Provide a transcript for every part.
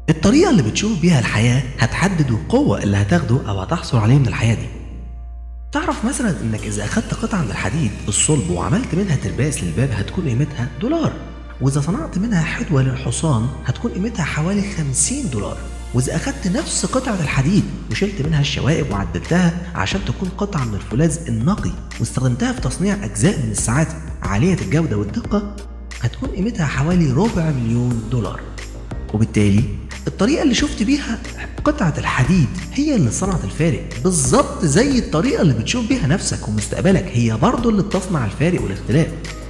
الطريقة اللي بتشوف بيها الحياة هتحدد القوة اللي هتاخده أو هتحصل عليه من الحياة دي تعرف مثلا انك اذا اخدت قطعة من الحديد الصلب وعملت منها ترباس للباب هتكون قيمتها دولار واذا صنعت منها حدوة للحصان هتكون قيمتها حوالي 50 دولار واذا اخدت نفس قطعة الحديد وشلت منها الشوائب وعدلتها عشان تكون قطعة من الفولاذ النقي واستخدمتها في تصنيع اجزاء من الساعات عالية الجودة والدقة هتكون قيمتها حوالي ربع مليون دولار وبالتالي الطريقة اللي شفت بيها قطعة الحديد هي اللي صنعت الفارق بالظبط زي الطريقة اللي بتشوف بيها نفسك ومستقبلك هي برضه اللي بتصنع الفارق والاختلاف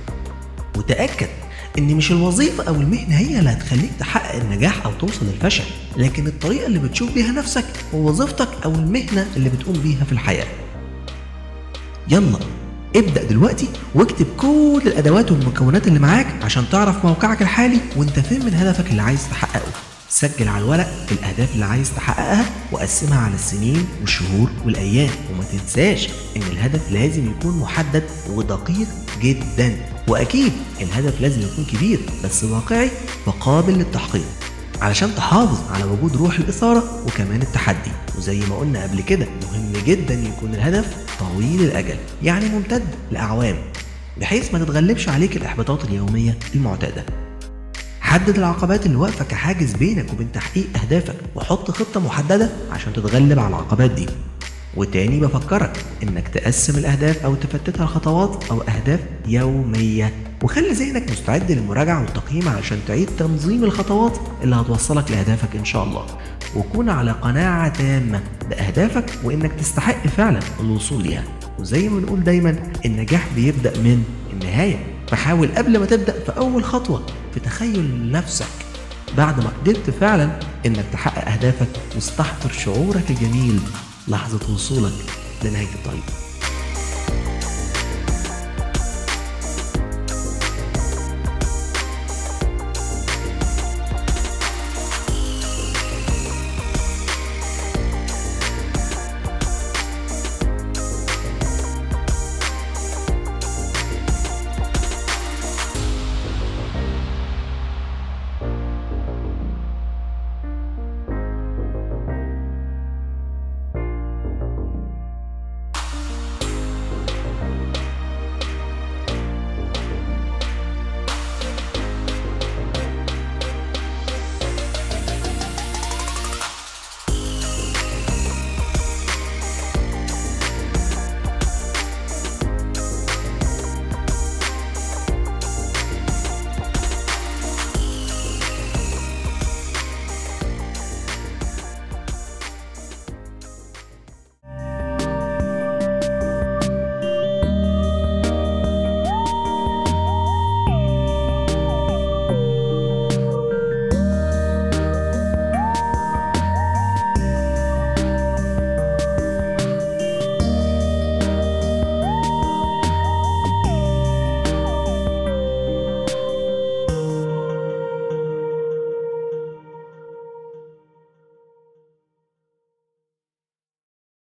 وتأكد ان مش الوظيفة او المهنة هي اللي هتخليك تحقق النجاح او توصل للفشل لكن الطريقة اللي بتشوف بيها نفسك ووظيفتك او المهنة اللي بتقوم بيها في الحياة يلا ابدأ دلوقتي واكتب كل الأدوات والمكونات اللي معاك عشان تعرف موقعك الحالي وانت فين من هدفك اللي عايز تحققه سجل على الورق الأهداف اللي عايز تحققها وقسمها على السنين والشهور والأيام وما تنساش إن الهدف لازم يكون محدد ودقيق جدا وأكيد الهدف لازم يكون كبير بس واقعي وقابل للتحقيق علشان تحافظ على وجود روح الإثارة وكمان التحدي وزي ما قلنا قبل كده مهم جدا يكون الهدف طويل الأجل يعني ممتد لأعوام بحيث ما تتغلبش عليك الإحباطات اليومية المعتادة حدد العقبات اللي واقفة كحاجز بينك وبين تحقيق أهدافك وحط خطة محددة عشان تتغلب على العقبات دي وتاني بفكرك انك تقسم الاهداف او تفتتها لخطوات او اهداف يوميه وخلي ذهنك مستعد للمراجعه والتقييم علشان تعيد تنظيم الخطوات اللي هتوصلك لاهدافك ان شاء الله وكون على قناعه تامه باهدافك وانك تستحق فعلا الوصول ليها وزي ما بنقول دايما النجاح بيبدا من النهايه فحاول قبل ما تبدا في اول خطوه في تخيل نفسك بعد ما قدرت فعلا انك تحقق اهدافك واستحضر شعورك الجميل لحظة وصولك لنهاية الطريق